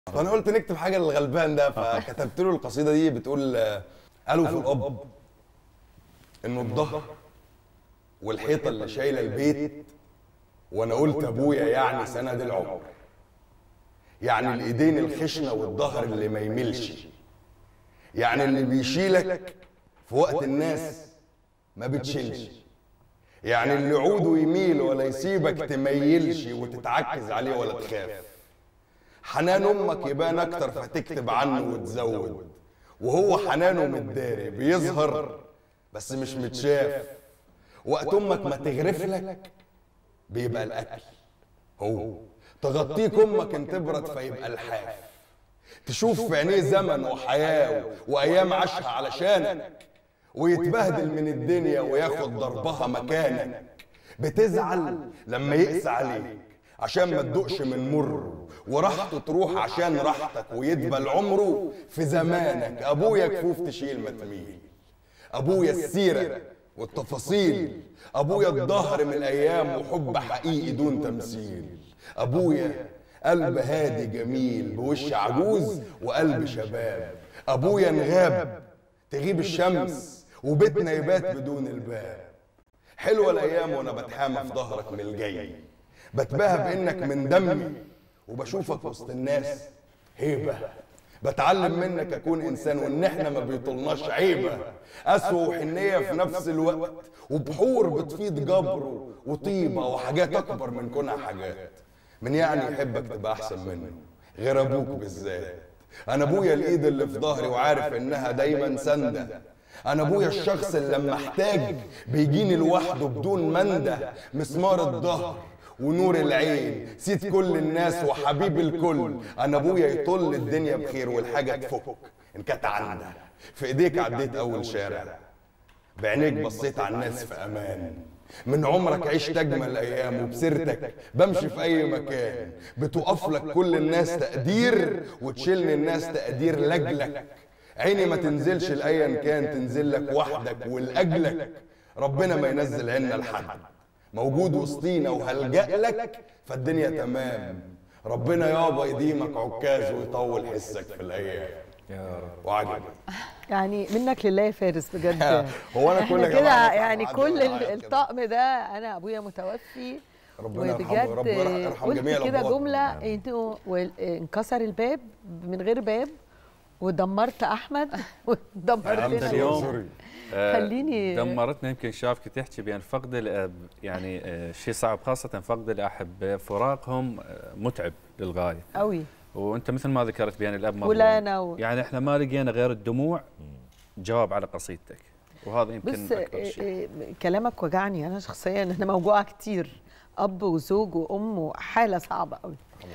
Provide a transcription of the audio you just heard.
فانا قلت نكتب حاجه للغلبان ده فكتبت له القصيده دي بتقول آه، قالوا في الاب انه الظهر والحيطه اللي شايله البيت وانا قلت ابويا يعني سند العمر يعني الايدين الخشنه والظهر اللي ما يملش يعني اللي بيشيلك في وقت الناس ما بتشيلش يعني اللي عوده يميل ولا يسيبك تميلش وتتعكز عليه ولا تخاف حنان امك يبان اكتر فتكتب عنه وتزود وهو حنانه متداري بيظهر بس مش متشاف وقت امك ما تغرف لك بيبقى الاكل هو تغطيك امك ان تبرد فيبقى الحاف تشوف في عينيه زمن وحياه وايام عاشها علشانك ويتبهدل من الدنيا وياخد ضربها مكانك بتزعل لما يقسى عليك عشان ما تدوقش من مره وراحته تروح عشان راحتك ويدبل عمره في زمانك ابويا كفوف تشيل ما تميل ابويا السيره والتفاصيل ابويا الظهر من الايام وحب حقيقي دون تمثيل ابويا قلب هادي جميل بوش عجوز وقلب شباب ابويا انغاب تغيب الشمس وبيتنا يبات بدون الباب حلوه الايام وانا بتحامى في ظهرك من الجاي بتباهى بانك من دمي وبشوفك وسط الناس هيبه بتعلم منك اكون انسان وان احنا ما بيطولناش عيبه قسوه وحنيه في نفس الوقت وبحور بتفيض جبر وطيبه وحاجات اكبر من كونها حاجات من يعني يحبك تبقى احسن منه غير ابوك بالذات انا ابويا الايد اللي في ظهري وعارف انها دايما سنده انا ابويا الشخص اللي لما احتاج بيجيني لوحده بدون منده مسمار الظهر ونور العين سيد كل الناس وحبيب الكل انا ابويا يطل الدنيا بخير والحاجه تفك ان كانت عندها في ايديك عديت اول شارع بعينيك بصيت على الناس في امان من عمرك عشت اجمل ايام وبسيرتك بمشي في اي مكان بتقف لك كل الناس تقدير وتشيلني الناس تقدير لاجلك عيني ما تنزلش لايا كان تنزل لك وحدك ولاجلك ربنا ما ينزل عنا لحد موجود وسطينا وهلجأ لك فالدنيا تمام ربنا يابا يديمك عكاز ويطول حسك في الايام يا رب وعجب يعني منك لله يا فارس بجد هو انا كل احنا يا كده جماعة يعني عدل كل ولا ال- عدل كده. الطقم ده انا ابويا متوفي ربنا يرحمه وبجد رب يرحم قلت جميع كده الأموات. جمله انتوا وال- انكسر الباب من غير باب ودمرت احمد ودمرتنا أنت اليوم سوري. آه، خليني- دمرتنا يمكن شافك تحكي بان فقد الاب يعني آه، شيء صعب خاصه فقد الاحبه فراقهم آه، متعب للغايه قوي وانت مثل ما ذكرت بان الاب مظلوم ولانا و... يعني احنا ما لقينا غير الدموع جواب على قصيدتك وهذا يمكن بص اكبر شيء إيه، إيه، كلامك وجعني انا شخصيا انا موجوعه كتير اب وزوج وام وحاله صعبه قوي